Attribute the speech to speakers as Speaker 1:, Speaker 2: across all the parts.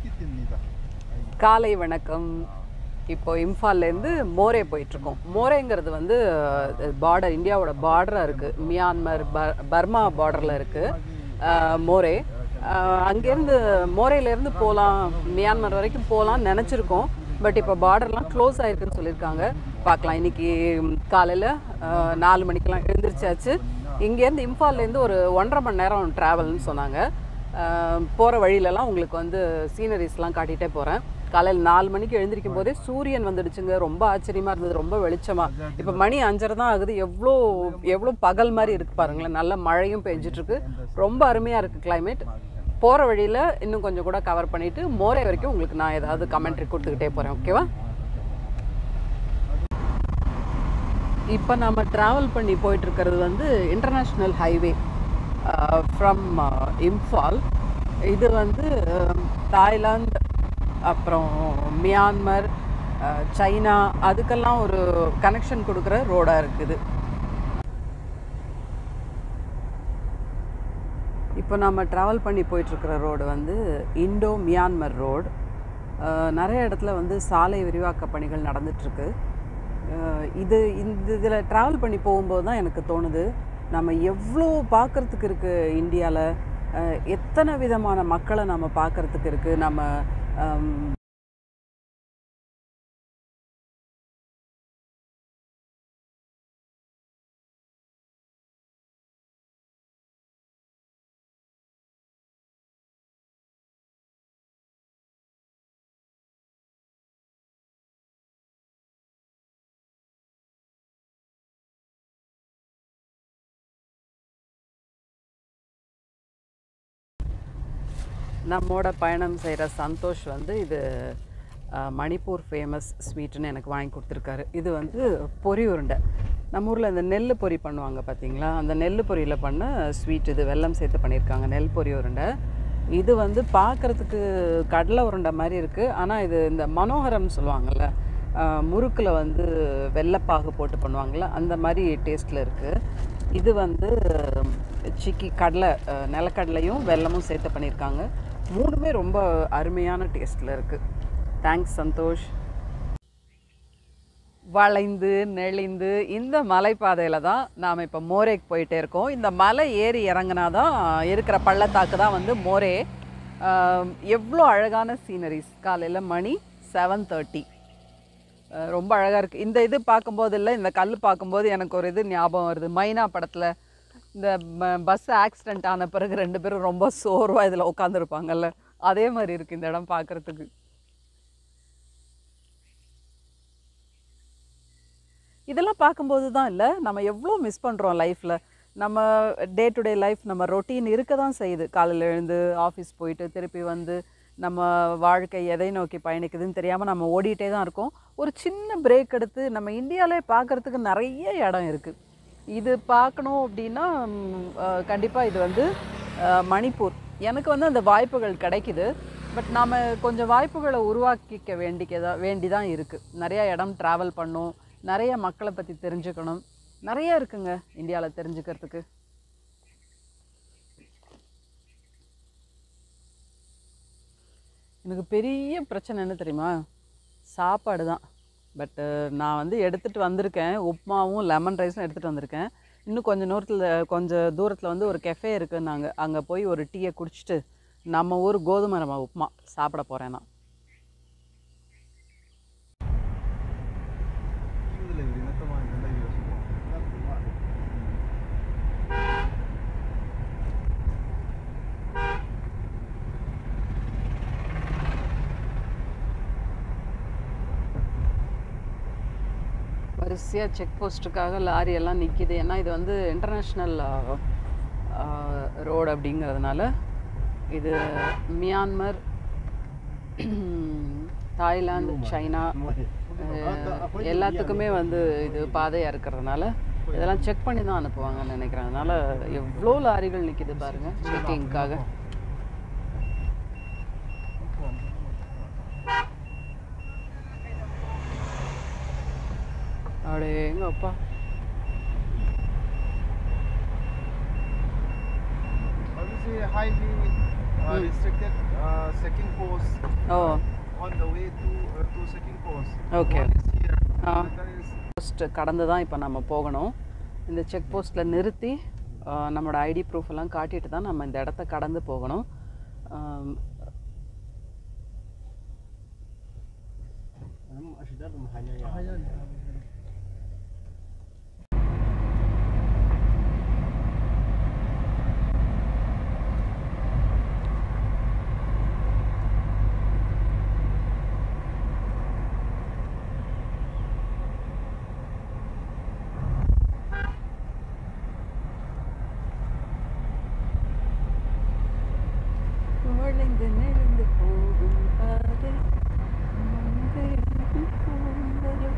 Speaker 1: 맛있겠습니다.
Speaker 2: காலை வணக்கம் இப்போ இம்ஃபால்லேருந்து மோரே போயிட்டுருக்கோம் மோரேங்கிறது வந்து பார்டர் இந்தியாவோட பார்டராக இருக்குது மியான்மர் பர் பர்மா பார்டரில் இருக்குது மோரே அஹ், அங்கேருந்து மோரேலேருந்து போகலாம் மியான்மர் வரைக்கும் போகலாம்னு நினச்சிருக்கோம் பட் இப்போ பார்டர்லாம் க்ளோஸ் ஆயிருக்குன்னு சொல்லியிருக்காங்க பார்க்கலாம் இன்னைக்கு காலையில் நாலு மணிக்கெலாம் எழுந்திரிச்சாச்சு இங்கேருந்து இம்ஃபால்லேருந்து ஒரு ஒன்றரை மணி நேரம் ட்ராவல்னு சொன்னாங்க போகிற வழியிலலாம் உங்களுக்கு வந்து சீனரிஸ்லாம் காட்டிகிட்டே போகிறேன் காலையில் நாலு மணிக்கு எழுந்திருக்கும் போதே சூரியன் வந்துடுச்சுங்க ரொம்ப ஆச்சரியமாக இருந்தது ரொம்ப வெளிச்சமாக இப்போ மணி அஞ்சரை தான் ஆகுது எவ்வளோ எவ்வளோ பகல் மாதிரி இருக்குது பாருங்களேன் நல்ல மழையும் பெஞ்சிட்ருக்கு ரொம்ப அருமையாக இருக்குது climate போகிற வழியில் இன்னும் கொஞ்சம் கூட கவர் பண்ணிவிட்டு மோரே வரைக்கும் உங்களுக்கு நான் ஏதாவது கமெண்ட்ரி கொடுத்துக்கிட்டே போகிறேன் ஓகேவா இப்போ நம்ம ட்ராவல் பண்ணி போயிட்டு இருக்கிறது வந்து இன்டர்நேஷ்னல் ஹைவே ஃப்ரம் இம்ஃபால் இது வந்து அஹ், தாய்லாந்து அப்புறம் மியான்மர் அஹ், சைனா அதுக்கெல்லாம் ஒரு கனெக்ஷன் கொடுக்குற ரோடாக இருக்குது இப்போ நம்ம ட்ராவல் பண்ணி போயிட்டுருக்கிற ரோடு வந்து இண்டோ மியான்மர் ரோடு நிறைய இடத்துல வந்து சாலை விரிவாக்க பணிகள் நடந்துட்டுருக்கு இது இந்த இதில் ட்ராவல் பண்ணி போகும்போது தான் எனக்கு தோணுது நம்ம எவ்வளோ பார்க்குறதுக்கு இருக்குது இந்தியாவில் எத்தனை விதமான மக்களை நம்ம பார்க்குறதுக்கு இருக்குது நம்ம அம், நம்மோட பயணம் செய்கிற சந்தோஷ் வந்து இது அஹ், மணிப்பூர் ஃபேமஸ் ஸ்வீட்டுன்னு எனக்கு வாங்கி கொடுத்துருக்காரு இது வந்து பொரி உருண்டை நம்ம ஊரில் இந்த நெல் பொரி பண்ணுவாங்க பார்த்தீங்களா அந்த நெல் பொரியில் பண்ண ஸ்வீட் இது வெல்லம் சேர்த்து பண்ணியிருக்காங்க நெல் பொரி உருண்டை இது வந்து பார்க்குறதுக்கு கடலை உருண்டை மாதிரி இருக்குது ஆனால் இது இந்த மனோகரம்னு சொல்லுவாங்கள்ல முறுக்கில் வந்து வெள்ளைப்பாகு போட்டு பண்ணுவாங்கள்ல அந்த மாதிரி டேஸ்ட்டில் இருக்குது இது வந்து சிக்கி கடலை அஹ், நிலக்கடலையும் வெல்லமும் சேர்த்து பண்ணியிருக்காங்க மூணுமே ரொம்ப அருமையான டேஸ்ட்டில் இருக்குது தேங்க்ஸ் சந்தோஷ் வளைந்து நெளிந்து இந்த மலைப்பாதையில் தான் நாம் இப்போ மோரேக்கு போயிட்டே இருக்கோம் இந்த மலை ஏறி இறங்குனா தான் இருக்கிற பள்ளத்தாக்கு தான் வந்து மோரே ஆம், எவ்வளோ அழகான சீனரிஸ் காலையில் மணி செவன் தேர்ட்டி ரொம்ப அழகாக இருக்குது இந்த இது பார்க்கும்போது இல்லை இந்த கல் பார்க்கும்போது எனக்கு ஒரு இது ஞாபகம் வருது மைனா படத்தில் இந்த பஸ் ஆக்சிடெண்ட் ஆன பிறகு ரெண்டு பேரும் ரொம்ப சோர்வாக இதில் உட்காந்துருப்பாங்கல்ல அதே மாதிரி இருக்குது இந்த இடம் பார்க்குறதுக்கு இதெல்லாம் பார்க்கும்போது தான் இல்லை நம்ம எவ்வளோ மிஸ் பண்ணுறோம் லைஃப்பில் நம்ம டே டு டே லைஃப் நம்ம ரொட்டீன் இருக்க தான் செய்யுது காலையில் எழுந்து ஆஃபீஸ் போயிட்டு திருப்பி வந்து நம்ம வாழ்க்கை எதை நோக்கி பயணிக்குதுன்னு தெரியாமல் நம்ம ஓடிட்டே தான் இருக்கோம் ஒரு சின்ன பிரேக் எடுத்து நம்ம இந்தியாவிலே பார்க்குறதுக்கு நிறைய இடம் இருக்குது இது பார்க்கணும் அப்படின்னா கண்டிப்பாக இது வந்து அஹ், மணிப்பூர் எனக்கு வந்து அந்த வாய்ப்புகள் கிடைக்குது பட் நாம் கொஞ்சம் வாய்ப்புகளை உருவாக்கிக்க வேண்டிக்கதா வேண்டி தான் இருக்குது நிறைய இடம் ட்ராவல் பண்ணும் நிறைய மக்களை பற்றி தெரிஞ்சுக்கணும் நிறைய இருக்குங்க இந்தியாவில் தெரிஞ்சுக்கிறதுக்கு எனக்கு பெரிய பிரச்சனை என்ன தெரியுமா சாப்பாடு தான் பட்டு நான் வந்து எடுத்துகிட்டு வந்திருக்கேன் உப்புமாவும் லெமன் ரைஸும் எடுத்துகிட்டு வந்திருக்கேன் இன்னும் கொஞ்சம் நேரத்தில் கொஞ்சம் தூரத்தில் வந்து ஒரு கெஃபே இருக்குன்னாங்க அங்கே போய் ஒரு டீயை குடிச்சிட்டு நம்ம ஊர் கோதுமை ரவை உப்புமா சாப்பிட போகிறேன் நான்
Speaker 1: 친구들이 우리 몇 동안 연락이 오시고.
Speaker 2: வரிசையாக செக் போஸ்ட்டுக்காக லாரி எல்லாம் நிற்கிது ஏன்னா இது வந்து இன்டர்நேஷ்னல் ரோடு அப்படிங்கிறதுனால இது மியான்மர் தாய்லாந்து சைனா அஹ், எல்லாத்துக்குமே வந்து இது பாதையாக இருக்கிறதுனால இதெல்லாம் செக் பண்ணி தான் அனுப்புவாங்கன்னு நினைக்கிறேன் அதனால எவ்வளோ லாரிகள் நிற்கிது பாருங்க செக்கிங்க்காக அப்படியே எங்க அப்பா
Speaker 1: 아저씨 하이비 uh, restricted uh, second post
Speaker 2: oh
Speaker 1: on the way to uh, to second post.
Speaker 2: Okay.
Speaker 1: One is here.
Speaker 2: Ah.
Speaker 1: Another is
Speaker 2: post கடந்து தான் இப்போ நம்ம போகணும் இந்த செக் போஸ்ட்டில் நிறுத்தி ஆஹ், நம்மளோட ஐடி ப்ரூஃப் எல்லாம் காட்டிட்டு தான் நம்ம இந்த இடத்த கடந்து போகணும் ஆம், வளைந்து நெளிந்து போகும் பாதை மங்கையின் கூந்தலும்.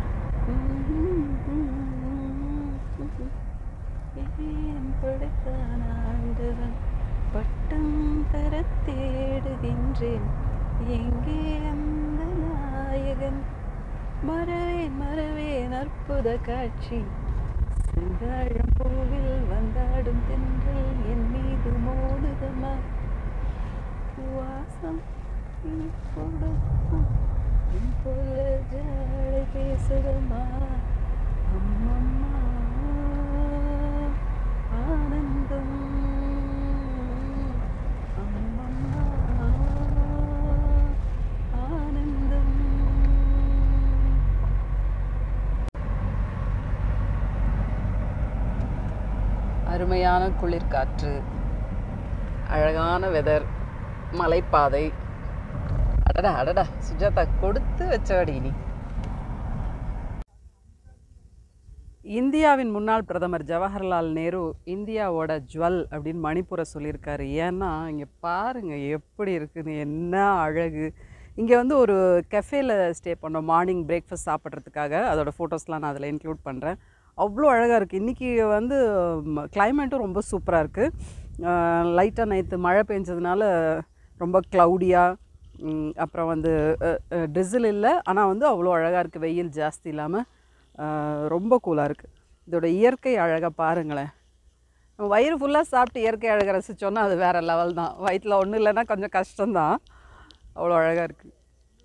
Speaker 2: ஏன் படைத்தான் ஆண்டவன் பட்டம் தர தேடுகின்றேன் எங்கே அந்த நாயகன் மறவேன் மறவேன் அற்புத காட்சி செங்காழம் பூவில் வந்தாடும் தென்றல் என் மீது மோதுதமா வாசம் கொடுக்கும் உன் போல ஜாடை பேசுதமா அம்மம்மா ஆனந்தம் அம்மம்மா ஆனந்தம் அருமையான குளிர்காற்று அழகான வெதர் மலைப்பாதை அடடா அடடா சுஜாதா கொடுத்து வச்சவடி நீ இந்தியாவின் முன்னாள் பிரதமர் ஜவஹர்லால் நேரு இந்தியாவோட ஜுவல் அப்படின்னு மணிப்பூரை சொல்லியிருக்காரு ஏன்னா இங்கே பாருங்க எப்படி இருக்குன்னு என்ன அழகு இங்கே வந்து ஒரு கெஃபேல ஸ்டே பண்ணோம் மார்னிங் பிரேக்ஃபாஸ்ட் சாப்பிட்றதுக்காக அதோட ஃபோட்டோஸ்லாம் நான் அதில் இன்க்ளூட் பண்ணுறேன் அவ்வளோ அழகாக இருக்குது இன்றைக்கி வந்து கிளைமேட்டும் ரொம்ப சூப்பராக இருக்குது லைட்டாக நேற்று மழை பெஞ்சதுனால ரொம்ப க்ளவுடியாக அப்புறம் வந்து ட்ரிசில் இல்லை ஆனால் வந்து அவ்வளோ அழகாக இருக்குது வெயில் ஜாஸ்தி இல்லாமல் ரொம்ப கூலாக இருக்குது இதோட இயற்கை அழகை பாருங்களேன் நம்ம வயிறு ஃபுல்லாக சாப்பிட்டு இயற்கை அழகை ரசித்தோன்னா அது வேறு லெவல் தான் வயிற்றில் ஒன்றும் இல்லைன்னா கொஞ்சம் கஷ்டம்தான் அவ்வளோ அழகாக இருக்குது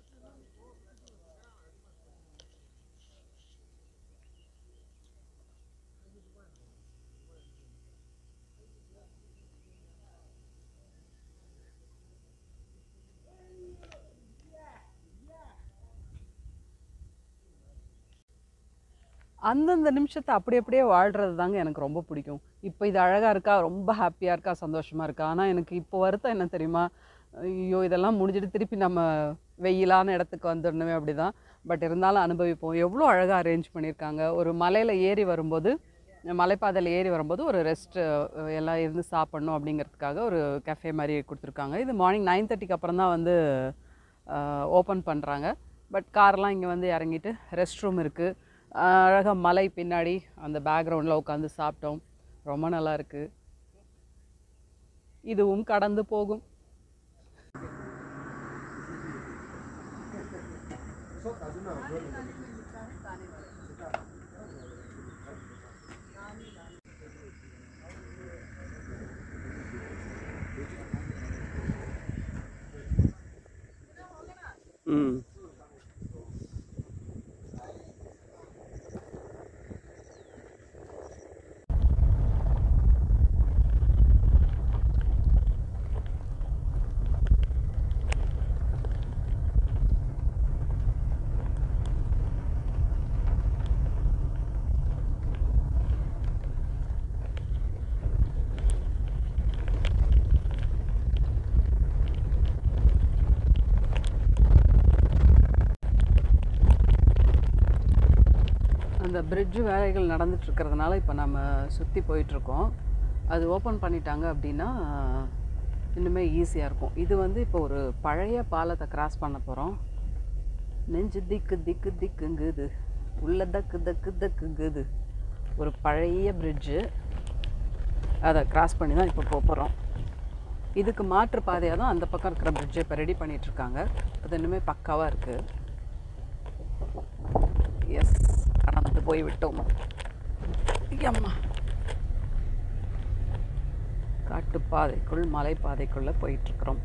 Speaker 2: அந்தந்த நிமிஷத்தை அப்படி அப்படியே வாழ்கிறது தாங்க எனக்கு ரொம்ப பிடிக்கும் இப்போ இது அழகாக இருக்கா ரொம்ப ஹாப்பியாக இருக்கா சந்தோஷமாக இருக்கா ஆனால் எனக்கு இப்போ வருத்தம் என்ன தெரியுமா ஐயோ இதெல்லாம் முடிஞ்சிட்டு திருப்பி நம்ம வெயிலான இடத்துக்கு வந்துடணுமே அப்படி தான் பட் இருந்தாலும் அனுபவிப்போம் எவ்வளோ அழகாக அரேஞ்ச் பண்ணியிருக்காங்க ஒரு மலையில் ஏறி வரும்போது மலைப்பாதையில் ஏறி வரும்போது ஒரு ரெஸ்ட் எல்லாம் இருந்து சாப்பிட்ணும் அப்படிங்கிறதுக்காக ஒரு கஃபே மாதிரி கொடுத்துருக்காங்க இது மார்னிங் நைன் தேர்ட்டிக்கு அப்புறம் தான் வந்து ஓப்பன் பண்ணுறாங்க பட் கார்லாம் இங்கே வந்து இறங்கிட்டு ரெஸ்ட் ரூம் இருக்குது அழகாக மலை பின்னாடி அந்த பேக்ரவுண்டில் உட்காந்து சாப்பிட்டோம் ரொம்ப நல்லா இருக்கு இதுவும் கடந்து போகும் ம் அந்த பிரிட்ஜ் வேலைகள் நடந்துட்டு இருக்கிறதுனால இப்போ நம்ம சுற்றி போயிட்டுருக்கோம் அது ஓப்பன் பண்ணிட்டாங்க அப்படின்னா இன்னுமே ஈஸியாக இருக்கும் இது வந்து இப்போ ஒரு பழைய பாலத்தை கிராஸ் பண்ண போகிறோம் நெஞ்சு திக்கு திக்கு திக்குங்குது உள்ள தக்கு தக்கு தக்குங்குது ஒரு பழைய பிரிட்ஜு அதை கிராஸ் பண்ணி தான் இப்போ போக போகிறோம் இதுக்கு மாற்று பாதையாக தான் அந்த பக்கம் இருக்கிற பிரிட்ஜை இப்போ ரெடி பண்ணிகிட்ருக்காங்க அது இன்னுமே பக்காவாக இருக்குது எஸ் கடந்து போய் விட்டோம் அம்மா காட்டு காட்டு பாதைக்குள் மலைப்பாதைக்குள்ளே போயிட்டுருக்குறோம்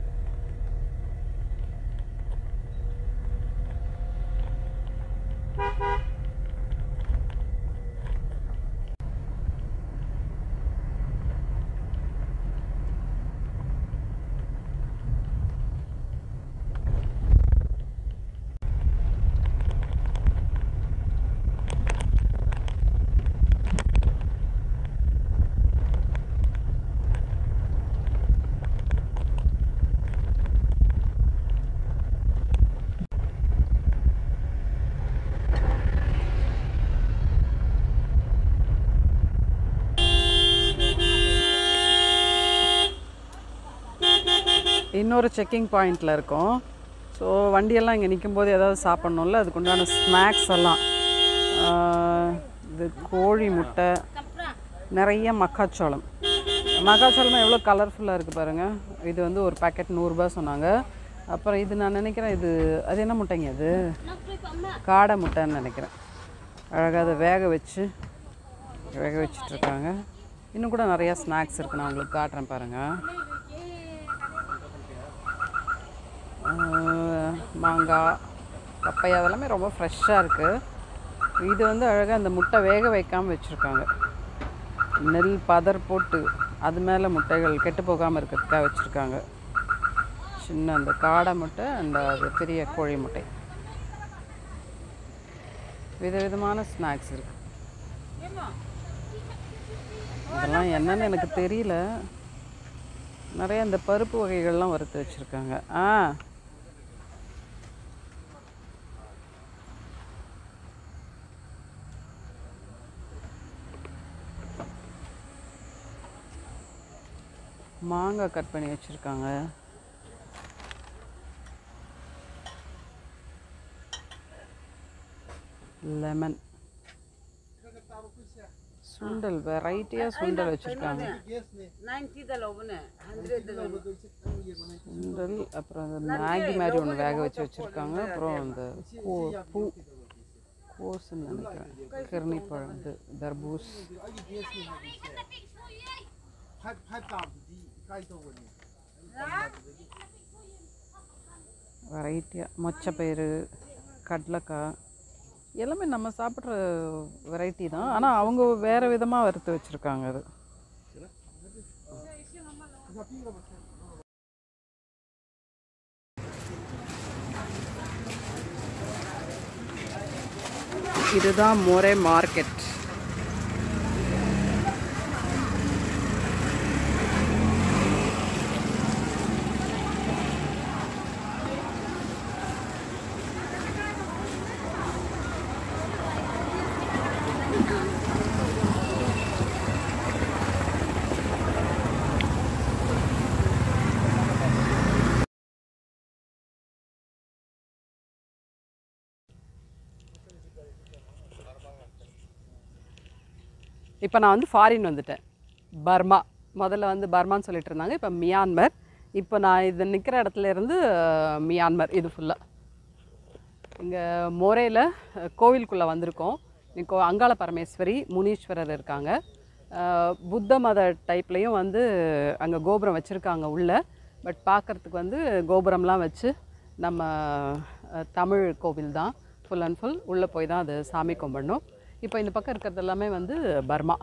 Speaker 2: இன்னொரு செக்கிங் பாயிண்டில் இருக்கோம் ஸோ வண்டியெல்லாம் இங்கே நிற்கும்போது ஏதாவது சாப்பிட்ணும்ல அதுக்கு உண்டான ஸ்நாக்ஸ் எல்லாம் ஆஹ், இது கோழி முட்டை நிறைய மக்காச்சோளம் மக்காச்சோளம் எவ்வளோ கலர்ஃபுல்லாக இருக்குது பாருங்கள் இது வந்து ஒரு பேக்கெட் நூறுரூபா சொன்னாங்க அப்புறம் இது நான் நினைக்கிறேன் இது அது என்ன முட்டைங்க அது காடை முட்டைன்னு நினைக்கிறேன் அழகாக அதை வேக வச்சு வேக வச்சிட்ருக்காங்க இன்னும் கூட நிறையா ஸ்நாக்ஸ் இருக்குது நான் உங்களுக்கு காட்டுறேன் பாருங்கள் ஆஹ் மாங்காய் பப்பையா அதெல்லாமே ரொம்ப ஃப்ரெஷ்ஷாக இருக்குது இது வந்து அழகாக அந்த முட்டை வேக வைக்காமல் வச்சுருக்காங்க நெல் பதர் போட்டு அது மேலே முட்டைகள் கெட்டு போகாமல் இருக்கிறதுக்காக வச்சுருக்காங்க சின்ன அந்த காடை முட்டை அந்த அது பெரிய கோழி முட்டை விதவிதமான ஸ்நாக்ஸ் இருக்குது இதெல்லாம் என்னன்னு எனக்கு தெரியல நிறைய இந்த பருப்பு வகைகள்லாம் வறுத்து வச்சுருக்காங்க ஆ மாங்காய் கட் பண்ணி வச்சுருக்காங்க லெமன் சுண்டல் வெரைட்டியாக சுண்டல் வச்சுருக்காங்க சுண்டல் அப்புறம் அந்த மேகி மாதிரி ஒன்று வேக வச்சு வச்சுருக்காங்க அப்புறம் அந்த பூ பூ கோஸுன்னு நினைக்கிறேன் கிருணி பழம் இது தர்பூஸ் வெரைட்டியாக மொச்சப்பயிறு கடலைக்காய் எல்லாமே நம்ம சாப்பிட்ற வெரைட்டி தான் ஆனால் அவங்க வேறு விதமாக வறுத்து வச்சுருக்காங்க அது இதுதான் மோரே மார்க்கெட் இப்போ நான் வந்து ஃபாரின் வந்துட்டேன் பர்மா முதல்ல வந்து பர்மான்னு சொல்லிட்டு இருந்தாங்க இப்போ மியான்மர் இப்போ நான் இது நிற்கிற இடத்துல இருந்து அஹ், மியான்மர் இது ஃபுல்லாக இங்கே மோரேல அஹ், கோவிலுக்குள்ளே வந்திருக்கோம் இங்கே அங்காள பரமேஸ்வரி முனீஸ்வரர் இருக்காங்க அஹ், புத்த மத டைப்லேயும் வந்து அங்கே கோபுரம் வச்சுருக்காங்க உள்ளே பட் பார்க்குறதுக்கு வந்து கோபுரம்லாம் வச்சு நம்ம அஹ், தமிழ் கோவில் தான் ஃபுல் அண்ட் ஃபுல் உள்ளே போய் தான் அது சாமி கும்பிடணும் இப்போ இந்த பக்கம் இருக்கிறது எல்லாமே வந்து பர்மா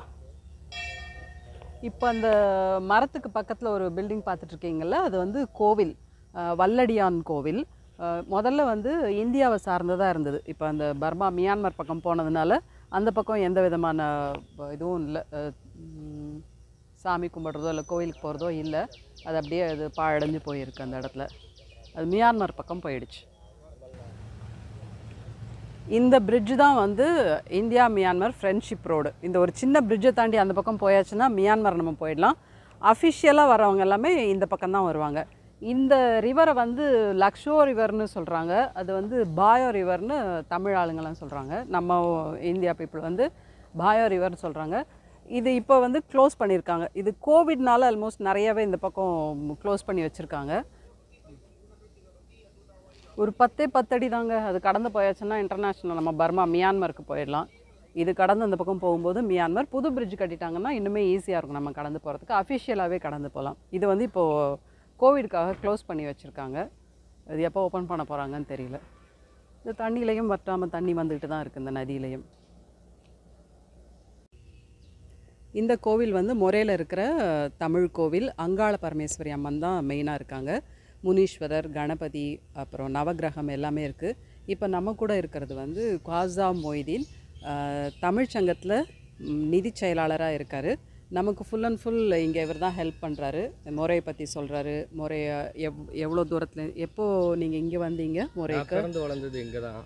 Speaker 2: இப்போ அந்த மரத்துக்கு பக்கத்தில் ஒரு பில்டிங் பார்த்துட்ருக்கீங்கல்ல அது வந்து கோவில் அஹ், வல்லடியான் கோவில் அஹ், முதல்ல வந்து இந்தியாவை சார்ந்ததாக இருந்தது இப்போ அந்த பர்மா மியான்மர் பக்கம் போனதுனால அந்த பக்கம் எந்த விதமான ப- இதுவும் இல்லை அஹ், ம், சாமி கும்பிட்றதோ இல்லை கோயிலுக்கு போகிறதோ இல்லை அது அப்படியே அது பாழடைஞ்சு போயிருக்கு அந்த இடத்துல அது மியான்மர் பக்கம் போயிடுச்சு இந்த bridge தான் வந்து இந்தியா மியான்மர் ஃப்ரெண்ட்ஷிப் ரோடு இந்த ஒரு சின்ன பிரிட்ஜை தாண்டி அந்த பக்கம் போயாச்சுன்னா மியான்மர் நம்ம போயிடலாம் அஃபிஷியலாக வரவங்க எல்லாமே இந்த பக்கம் தான் வருவாங்க இந்த ரிவரை வந்து லக்ஷோ ரிவர்னு சொல்கிறாங்க அது வந்து பாயோ ரிவர்னு தமிழ் ஆளுங்கெல்லாம் சொல்கிறாங்க நம்ம இந்தியா பீப்புள் வந்து பாயோ ரிவர்னு சொல்கிறாங்க இது இப்போ வந்து க்ளோஸ் பண்ணியிருக்காங்க இது கோவிட்னால ஆல்மோஸ்ட் நிறையவே இந்த பக்கம் க்ளோஸ் பண்ணி வச்சுருக்காங்க ஒரு பத்தே பத்தடி தாங்க அது கடந்து போயாச்சுன்னா இன்டர்நேஷ்னல் நம்ம பர்மா மியான்மருக்கு போயிடலாம் இது கடந்து அந்த பக்கம் போகும்போது மியான்மர் புது பிரிட்ஜ் கட்டிட்டாங்கன்னா இன்னுமே ஈஸியாக இருக்கும் நம்ம கடந்து போகிறதுக்கு அஃபிஷியலாகவே கடந்து போகலாம் இது வந்து இப்போது கோவிடுக்காக க்ளோஸ் பண்ணி வச்சுருக்காங்க இது எப்போ ஓப்பன் பண்ண போகிறாங்கன்னு தெரியல இந்த தண்ணியிலையும் வற்றாமல் தண்ணி வந்துக்கிட்டு தான் இருக்குது இந்த நதியிலையும் இந்த கோவில் வந்து மொரேல இருக்கிற தமிழ் கோவில் அங்காள பரமேஸ்வரி அம்மன் தான் மெயினாக இருக்காங்க முனீஸ்வரர் கணபதி அப்புறம் நவக்கிரகம் எல்லாமே இருக்குது இப்போ நம்ம கூட இருக்கிறது வந்து குவாசா மொய்தீன் அஹ், தமிழ்ச் சங்கத்தில் நிதி செயலாளராக இருக்கார் நமக்கு ஃபுல் அண்ட் ஃபுல் இங்கே இவர் தான் ஹெல்ப் பண்ணுறாரு முறையை பற்றி சொல்கிறாரு முறையை எவ் எவ்வளோ தூரத்தில் எப்போ நீங்கள் இங்கே வந்தீங்க
Speaker 3: நான்
Speaker 2: முறைக்கு
Speaker 3: பிறந்து வளர்ந்தது இங்கே தான்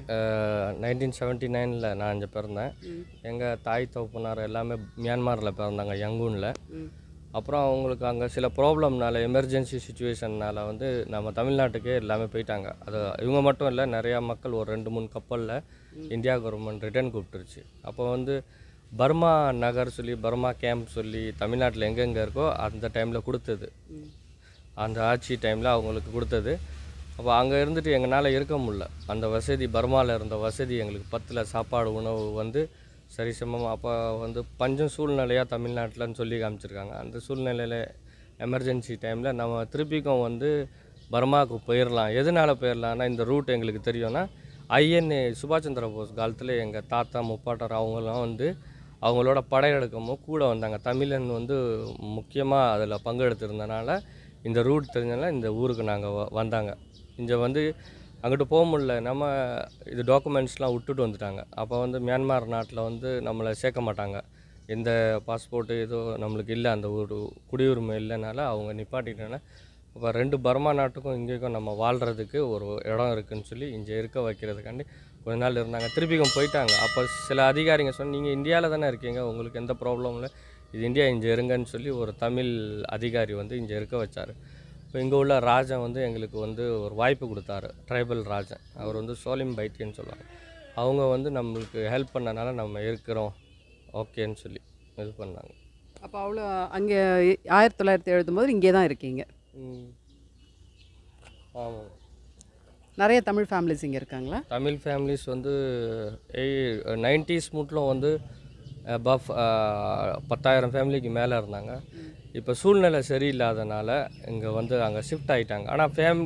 Speaker 3: நைன்டீன் செவன்ட்டி நைனில் நான் இங்கே பிறந்தேன் எங்கள் தாய் தகப்பனார் எல்லாமே மியான்மரில் பிறந்தாங்க யங்கூனில்
Speaker 2: ம்.
Speaker 3: அப்புறம் அவங்களுக்கு அங்கே சில ப்ராப்ளம்னால எமர்ஜென்சி சுச்சுவேஷன்னால வந்து நம்ம தமிழ்நாட்டுக்கே எல்லாமே போயிட்டாங்க அது இவங்க மட்டும் இல்லை நிறையா மக்கள் ஒரு ரெண்டு மூணு கப்பலில் இந்தியா கவர்மெண்ட் ரிட்டர்ன் கூப்பிட்டுருச்சு அப்போ வந்து பர்மா நகர் சொல்லி பர்மா கேம்ப் சொல்லி தமிழ்நாட்டில் எங்கெங்கே இருக்கோ அந்த டைமில் கொடுத்தது அந்த ஆட்சி டைமில் அவங்களுக்கு கொடுத்தது அப்போ அங்கே இருந்துட்டு எங்களால் இருக்க முடியல அந்த வசதி பர்மாவில் இருந்த வசதி எங்களுக்கு பத்தில் சாப்பாடு உணவு வந்து சரிசமமாக அப்போ வந்து பஞ்சம் சூழ்நிலையாக தமிழ்நாட்டில்னு சொல்லி காமிச்சிருக்காங்க அந்த சூழ்நிலையில் எமர்ஜென்சி டைமில் நம்ம திருப்பிக்கும் வந்து பர்மாவுக்கு போயிடலாம் எதனால் போயிடலாம்னா இந்த ரூட் எங்களுக்கு தெரியும்னா ஐஎன்ஏ சுபாஷ் சந்திர போஸ் காலத்தில் எங்கள் தாத்தா முப்பாட்டர் அவங்கெல்லாம் வந்து அவங்களோட படையெடுக்கமோ கூட வந்தாங்க தமிழன் வந்து முக்கியமாக அதில் பங்கெடுத்திருந்தனால இந்த ரூட் தெரிஞ்சனால இந்த ஊருக்கு நாங்கள் வந்தாங்க இங்கே வந்து அங்கிட்டு போக முடியல நம்ம இது டாக்குமெண்ட்ஸ்லாம் விட்டுட்டு வந்துட்டாங்க அப்போ வந்து மியான்மர் நாட்டில் வந்து நம்மளை சேர்க்க மாட்டாங்க எந்த பாஸ்போர்ட்டு ஏதோ நம்மளுக்கு இல்லை அந்த ஒரு குடியுரிமை இல்லைனால அவங்க நிப்பாட்டிட்டனால அப்போ ரெண்டு பர்மா நாட்டுக்கும் இங்கேக்கும் நம்ம வாழ்கிறதுக்கு ஒரு இடம் இருக்குன்னு சொல்லி இங்கே இருக்க வைக்கிறதுக்காண்டி கொஞ்ச நாள் இருந்தாங்க திருப்பிக்கும் போயிட்டாங்க அப்போ சில அதிகாரிங்க சொன்ன நீங்கள் இந்தியாவில் தானே இருக்கீங்க உங்களுக்கு எந்த ப்ராப்ளமும் இல்லை இது இந்தியா இங்கே இருங்கன்னு சொல்லி ஒரு தமிழ் அதிகாரி வந்து இங்கே இருக்க வச்சார் இப்போ இங்கே உள்ள ராஜன் வந்து எங்களுக்கு வந்து ஒரு வாய்ப்பு கொடுத்தாரு ட்ரைபல் ராஜன் அவர் வந்து சோலிம் பைத்தியன்னு சொல்லுவாங்க அவங்க வந்து நம்மளுக்கு ஹெல்ப் பண்ணனால நம்ம இருக்கிறோம் ஓகேன்னு சொல்லி இது பண்ணாங்க
Speaker 2: அப்போ அவ்வளோ அங்கே ஆயிரத்தி தொள்ளாயிரத்தி எழுதும்போது இங்கே தான் இருக்கீங்க
Speaker 3: ஆமாம்
Speaker 2: நிறைய தமிழ் ஃபேமிலிஸ் இங்கே இருக்காங்களா
Speaker 3: தமிழ் ஃபேமிலிஸ் வந்து நைன்டிஸ் முட்டிலும் வந்து பஃப் பத்தாயிரம் ஃபேமிலிக்கு மேலே இருந்தாங்க இப்போ சூழ்நிலை சரியில்லாதனால இங்கே வந்து அங்கே ஷிஃப்ட் ஆகிட்டாங்க ஆனால் ஃபேமிலி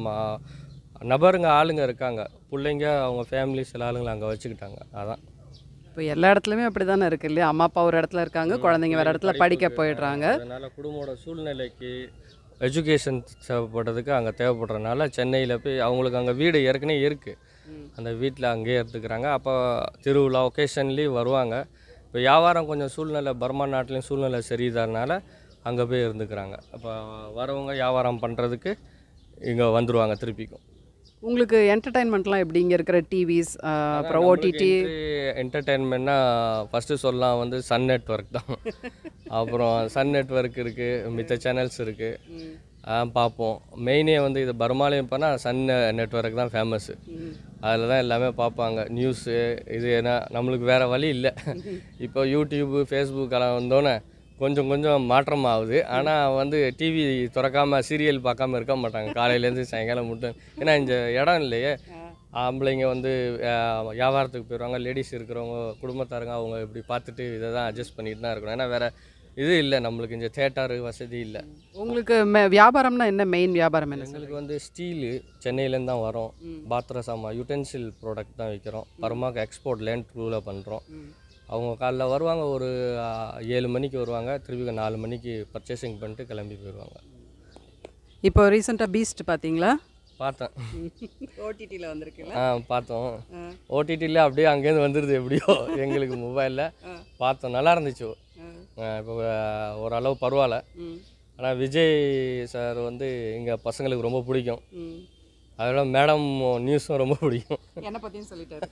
Speaker 3: நபருங்க ஆளுங்க இருக்காங்க பிள்ளைங்க அவங்க ஃபேமிலி சில ஆளுங்களை அங்கே வச்சுக்கிட்டாங்க அதான்
Speaker 2: இப்போ எல்லா இடத்துலையுமே அப்படி தானே இருக்கு இல்லையா அம்மா அப்பா ஒரு இடத்துல இருக்காங்க குழந்தைங்க வேறு இடத்துல படிக்க போயிடுறாங்க
Speaker 3: அதனால் குடும்பமோட சூழ்நிலைக்கு எஜுகேஷன் தேவைப்படுறதுக்கு அங்கே தேவைப்படுறதுனால சென்னையில் போய் அவங்களுக்கு அங்கே வீடு ஏற்கனவே இருக்குது அந்த வீட்டில் அங்கேயே இருந்துக்கிறாங்க அப்போ திருவிழா ஒகேஷன்லேயும் வருவாங்க இப்போ வியாபாரம் கொஞ்சம் சூழ்நிலை பர்மா நாட்டிலையும் சூழ்நிலை சரியில்லாதனால அங்கே போய் இருந்துக்கிறாங்க அப்போ வரவங்க வியாபாரம் பண்ணுறதுக்கு இங்கே வந்துடுவாங்க திருப்பிக்கும்
Speaker 2: உங்களுக்கு என்டர்டைன்மெண்ட்லாம் எப்படி இங்கே இருக்கிற டிவிஸ் அப்புறம் ஓடிடி
Speaker 3: என்டர்டெயின்மெண்ட்னா ஃபஸ்ட்டு சொல்லலாம் வந்து சன் நெட்வொர்க் தான் அப்புறம் சன் நெட்வொர்க் இருக்குது மித்த சேனல்ஸ் இருக்குது பார்ப்போம் மெயினே வந்து இது பர்மாலையும் போனால் சன் நெட்வொர்க் தான் ஃபேமஸ்ஸு அதில் தான் எல்லாமே பார்ப்பாங்க நியூஸு இது ஏன்னா நம்மளுக்கு வேறு வழி இல்லை இப்போ யூடியூப்பு ஃபேஸ்புக் எல்லாம் வந்தோன்னே கொஞ்சம் கொஞ்சம் மாற்றம் ஆகுது ஆனால் வந்து டிவி திறக்காம சீரியல் பார்க்காம இருக்க மாட்டாங்க காலையிலேருந்து சாயங்காலம் மட்டும் ஏன்னா இந்த இடம் இல்லையே ஆம்பளைங்க வந்து அஹ், வியாபாரத்துக்கு போயிடுவாங்க லேடிஸ் இருக்கிறவங்க குடும்பத்தாருங்க அவங்க இப்படி பார்த்துட்டு இதை தான் அட்ஜஸ்ட் பண்ணிட்டு தான் இருக்கணும் ஏன்னா வேறு இது இல்லை நம்மளுக்கு இந்த தேட்டரு வசதி இல்லை
Speaker 2: உங்களுக்கு மெ வியாபாரம்னா என்ன மெயின் வியாபாரம் என்ன
Speaker 3: எங்களுக்கு வந்து ஸ்டீலு சென்னையிலேருந்து தான் வரோம் பாத்திர சாமான் யூட்டென்சில் ப்ராடக்ட் தான் விற்கிறோம் பரமாக்கு எக்ஸ்போர்ட் லேண்ட் த்ரூவில் பண்ணுறோம் அவங்க காலைல வருவாங்க ஒரு ஆ, ஏழு மணிக்கு வருவாங்க திருப்பி நாலு மணிக்கு பர்ச்சேசிங் பண்ணிட்டு கிளம்பி போயிடுவாங்க
Speaker 2: இப்போ ரீசெண்டாக பீஸ்ட் பார்த்தீங்களா
Speaker 3: பார்த்தேன்
Speaker 2: ஓடிடியில் வந்திருக்குல்ல
Speaker 3: ஆ பார்த்தோம் ஓடிடியில் அப்படியே அங்கேருந்து வந்துடுது எப்படியோ எங்களுக்கு மொபைலில் பார்த்தோம் நல்லா இருந்துச்சு இப்போ ஓரளவு பரவாயில்ல ஆனால் விஜய் சார் வந்து எங்கள் பசங்களுக்கு ரொம்ப பிடிக்கும் அதோட மேடம் நியூஸும் ரொம்ப பிடிக்கும்
Speaker 2: என்னை பற்றியும் சொல்லிட்டாரு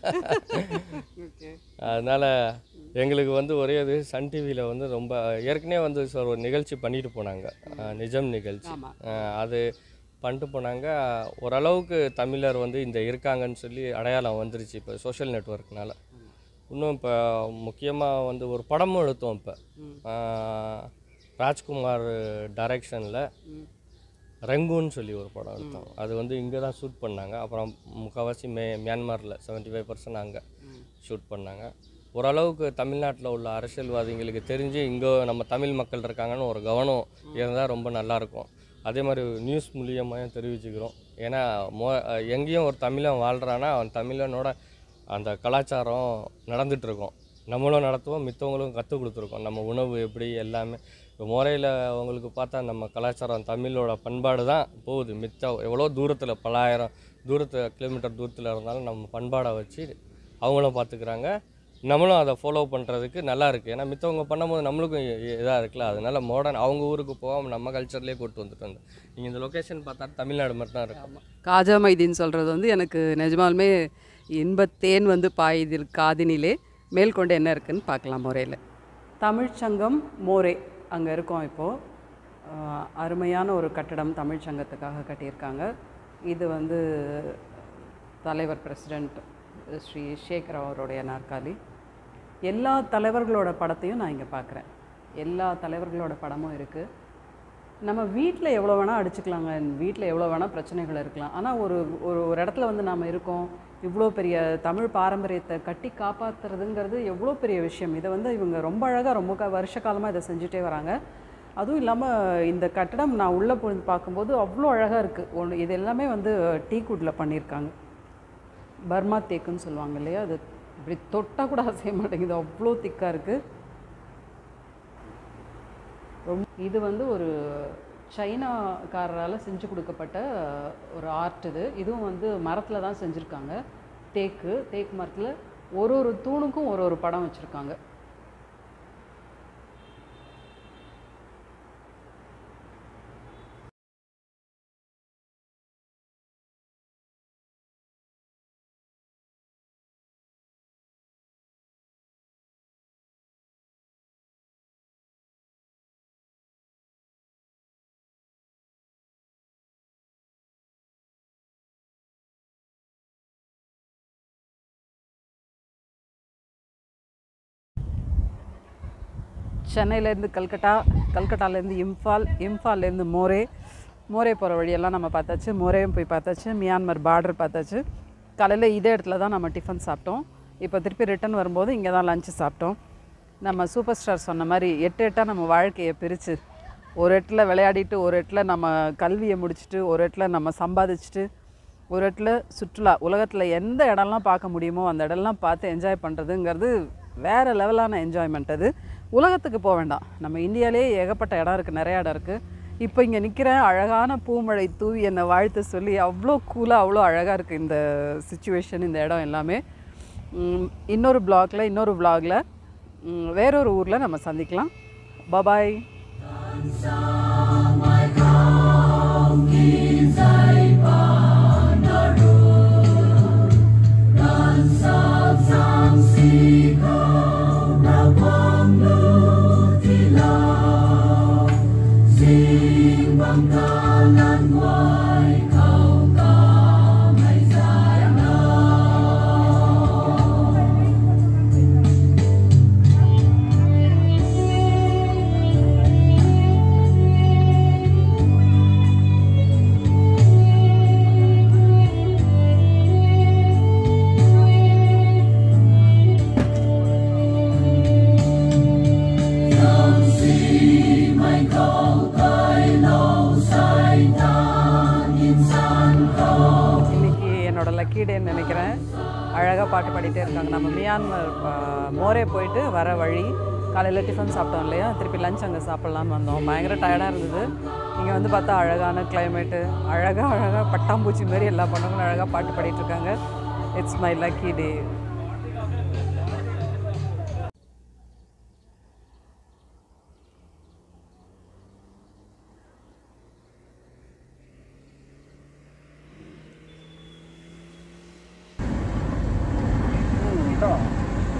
Speaker 2: ஓகே
Speaker 3: அதனால் எங்களுக்கு வந்து ஒரே இது சன் டிவியில் வந்து ரொம்ப ஏற்கனவே வந்து சார் ஒரு நிகழ்ச்சி பண்ணிட்டு போனாங்க அஹ், நிஜம் நிகழ்ச்சி
Speaker 2: ஆமாம்
Speaker 3: அஹ், அது பண்ணிட்டு போனாங்க ஓரளவுக்கு தமிழர் வந்து இந்த இருக்காங்கன்னு சொல்லி அடையாளம் வந்துருச்சு இப்போ சோஷியல் நெட்ஒர்க்னால இன்னும் இப்போ முக்கியமாக வந்து ஒரு படமும் எடுத்தோம் இப்போ ராஜ்குமார் டைரக்ஷனில் ரெங்குன்னு சொல்லி ஒரு படம் எடுத்தோம் அது வந்து இங்கே தான் ஷூட் பண்ணாங்க அப்புறம் முக்கால்வாசி மே மியான்மரில் செவன்ட்டி ஃபைவ் பர்சன்ட் அங்கே ஷூட் பண்ணாங்க ஓரளவுக்கு தமிழ்நாட்டில் உள்ள அரசியல்வாதிகளுக்கு தெரிஞ்சு இங்கே நம்ம தமிழ் மக்கள் இருக்காங்கன்னு ஒரு கவனம் இருந்தால் ரொம்ப நல்லாயிருக்கும் அதே மாதிரி நியூஸ் மூலியமாக தெரிவிச்சுக்கிறோம் ஏன்னா மோ எங்கேயும் ஒரு தமிழன் வாழ்கிறான்னா அவன் தமிழனோட அந்த கலாச்சாரம் நடந்துட்டு இருக்கும் நம்மளும் நடத்துவோம் மித்தவங்களும் கற்றுக் கொடுத்துருக்கோம் நம்ம உணவு எப்படி எல்லாமே இப்போ முறையில் அவங்களுக்கு பார்த்தா நம்ம கலாச்சாரம் தமிழோட பண்பாடு தான் போகுது மிச்சம் எவ்வளோ தூரத்தில் பலாயிரம் தூரத்து கிலோமீட்டர் தூரத்தில் இருந்தாலும் நம்ம பண்பாடை வச்சு அவங்களும் பார்த்துக்கிறாங்க நம்மளும் அதை ஃபாலோ பண்ணுறதுக்கு நல்லா இருக்குது ஏன்னா மித்தவங்க பண்ணும்போது நம்மளுக்கும் இதாக இருக்குல்ல அதனால மாடர்ன் அவங்க ஊருக்கு போகாமல் நம்ம கல்ச்சர்லேயே கூட்டு வந்துட்டு வந்து நீங்கள் இந்த லொக்கேஷன் பார்த்தா தமிழ்நாடு மட்டும் தான் இருக்கும்
Speaker 2: காஜா மைதீன் சொல்கிறது வந்து எனக்கு நிஜமாலுமே இன்பத்தேன் வந்து பாயுதில் காதினிலே மேல்கொண்டு என்ன இருக்குன்னு பார்க்கலாம் முறையில் தமிழ்ச்சங்கம் மோரே அங்கே இருக்கோம் இப்போது அருமையான ஒரு கட்டடம் தமிழ் சங்கத்துக்காக கட்டியிருக்காங்க இது வந்து தலைவர் பிரசிடெண்ட் ஸ்ரீ சேகர் அவருடைய நாற்காலி எல்லா தலைவர்களோட படத்தையும் நான் இங்கே பார்க்குறேன் எல்லா தலைவர்களோட படமும் இருக்குது நம்ம வீட்டில் எவ்வளோ வேணால் அடிச்சுக்கலாங்க வீட்டில் எவ்வளோ வேணால் பிரச்சனைகள் இருக்கலாம் ஆனால் ஒரு ஒரு ஒரு இடத்துல வந்து நாம் இருக்கோம் இவ்வளோ பெரிய தமிழ் பாரம்பரியத்தை கட்டி காப்பாற்றுறதுங்கிறது எவ்வளோ பெரிய விஷயம் இதை வந்து இவங்க ரொம்ப அழகாக ரொம்ப க வருஷ காலமாக இதை செஞ்சுட்டே வராங்க அதுவும் இல்லாமல் இந்த கட்டடம் நான் உள்ளே போய் பார்க்கும்போது அவ்வளோ அழகாக இருக்குது ஒன்று இது எல்லாமே வந்து டீக்குட்டில் பண்ணியிருக்காங்க பர்மா தேக்குன்னு சொல்லுவாங்க இல்லையா அது இப்படி தொட்டால் கூட அசைய மாட்டேங்குது அவ்வளோ திக்காக இருக்குது ரொம்ப இது வந்து ஒரு சைனாக்காரரால் செஞ்சு கொடுக்கப்பட்ட ஒரு ஆர்ட் இது இதுவும் வந்து மரத்தில் தான் செஞ்சுருக்காங்க தேக்கு தேக்கு மரத்தில் ஒரு ஒரு தூணுக்கும் ஒரு ஒரு படம் வச்சுருக்காங்க சென்னையிலேருந்து கல்கட்டா கல்கட்டாலேருந்து இம்ஃபால் இம்ஃபால்லேருந்து மோரே மோரே போகிற வழியெல்லாம் நம்ம பார்த்தாச்சு மோரேயும் போய் பார்த்தாச்சு மியான்மர் பார்டர் பார்த்தாச்சு காலையில் இதே இடத்துல தான் நம்ம டிஃபன் சாப்பிட்டோம் இப்போ திருப்பி ரிட்டர்ன் வரும்போது இங்கே தான் லஞ்சு சாப்பிட்டோம் நம்ம சூப்பர் ஸ்டார் சொன்ன மாதிரி எட்டு எட்டாக நம்ம வாழ்க்கையை பிரித்து ஒரு இடத்துல விளையாடிட்டு ஒரு இடத்துல நம்ம கல்வியை முடிச்சுட்டு ஒரு இடத்துல நம்ம சம்பாதிச்சுட்டு ஒரு இடத்துல சுற்றுலா உலகத்தில் எந்த இடம்லாம் பார்க்க முடியுமோ அந்த இடம்லாம் பார்த்து என்ஜாய் பண்ணுறதுங்கிறது வேறு லெவலான என்ஜாய்மெண்ட் அது உலகத்துக்கு போக வேண்டாம் நம்ம இந்தியாவிலேயே ஏகப்பட்ட இடம் இருக்குது நிறைய இடம் இருக்குது இப்போ இங்கே நிற்கிறேன் அழகான பூமழை தூவி என்னை வாழ்த்து சொல்லி அவ்வளோ கூலாக அவ்வளோ அழகாக இருக்குது இந்த சுச்சுவேஷன் இந்த இடம் எல்லாமே உம், இன்னொரு பிளாகில் இன்னொரு vlogல உம், வேறொரு ஊரில் நம்ம சந்திக்கலாம் பபாய் இன்னைக்கு என்னோட லக்கி டேன்னு நினைக்கிறேன் அழகாக பாட்டு பாடிட்டே இருக்காங்க நம்ம மியான்மர் ஆ, மோரே போயிட்டு வர வழி காலையில் டிஃபன் சாப்பிட்டோம் இல்லையா திருப்பி லஞ்ச் அங்கே சாப்பிட்லான்னு வந்தோம் பயங்கர டயர்டாக இருந்தது இங்கே வந்து பார்த்தா அழகான கிளைமேட்டு அழகாக அழகாக பட்டாம்பூச்சி மாதிரி எல்லா பொண்ணுங்களும் அழகாக பாட்டு பாடிட்டு இருக்காங்க it's my lucky day
Speaker 1: Bra.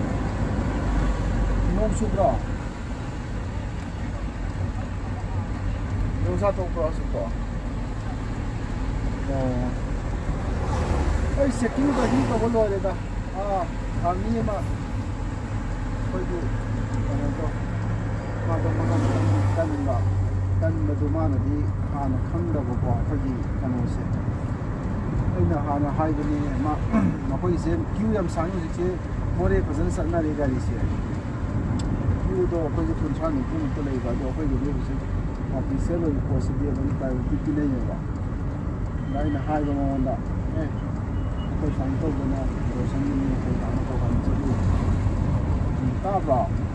Speaker 1: Nog så bra. De satt ook også på. ꯑꯩ ꯁꯦꯠꯇꯤꯡ ꯕꯗꯤ ꯇꯧꯕ ꯂꯣꯏꯔꯦꯗ ꯑꯥ ꯑꯥ ꯃꯤ ꯑꯃ ꯑꯩꯈꯣꯏꯒꯤ ꯀꯩꯅꯣꯗꯣ ꯃꯥꯗꯣ ꯃꯉꯝ ꯀꯟꯕ ꯀꯟꯕꯗꯨ ꯃꯥꯅꯗꯤ ꯍꯥꯟꯅ ꯈꯪꯗꯕꯀꯣ ꯑꯩꯈꯣꯏꯒꯤ ꯀꯩꯅꯣꯁꯦ ꯑꯩꯅ ꯍꯥꯟꯅ ꯍꯥꯏꯕꯅꯤ ꯃꯥ ꯃꯈꯣꯏꯁꯦ ꯀ꯭ꯌꯨ ꯌꯥꯝ ꯁꯥꯡꯉꯤ ꯍꯧꯖꯤꯛꯁꯦ ꯃꯣꯔꯦ ꯐꯖꯅ ꯆꯠꯅꯔꯦ ꯒꯥꯔꯤꯁꯦ ꯚ꯭ꯌꯨꯗꯣ ꯑꯩꯈꯣꯏꯁꯦ ꯀꯨꯟꯊ꯭ꯔꯥ ꯅꯤꯐꯨꯃꯨꯛꯇ ꯂꯩꯕ ꯑꯗꯣ ꯑꯩꯈꯣꯏꯒꯤ ꯂꯩꯕꯁꯦ ꯑꯣꯐꯤꯁꯤꯌꯦꯜ ꯑꯣꯏꯕ ꯄꯣꯠꯁꯤꯗꯤ ꯑꯗꯨꯝ ꯄ꯭ꯔꯥꯏꯚꯦꯠꯀꯤ ꯄꯤꯅꯩꯌꯦꯕ ꯑꯗ ꯑꯩꯅ ꯍꯥꯏꯕ ꯃꯉꯣꯟꯗ ꯑꯦ ꯑꯩꯈꯣꯏ ꯁꯨꯃꯥꯏꯅ ꯇꯧꯗꯅ ꯔꯣꯁꯟꯒꯤ ꯑꯩꯈꯣꯏ ꯀꯥꯅ ꯇꯧꯍꯟ ꯆꯠꯂꯨ ꯇꯥꯕ꯭ꯔꯣ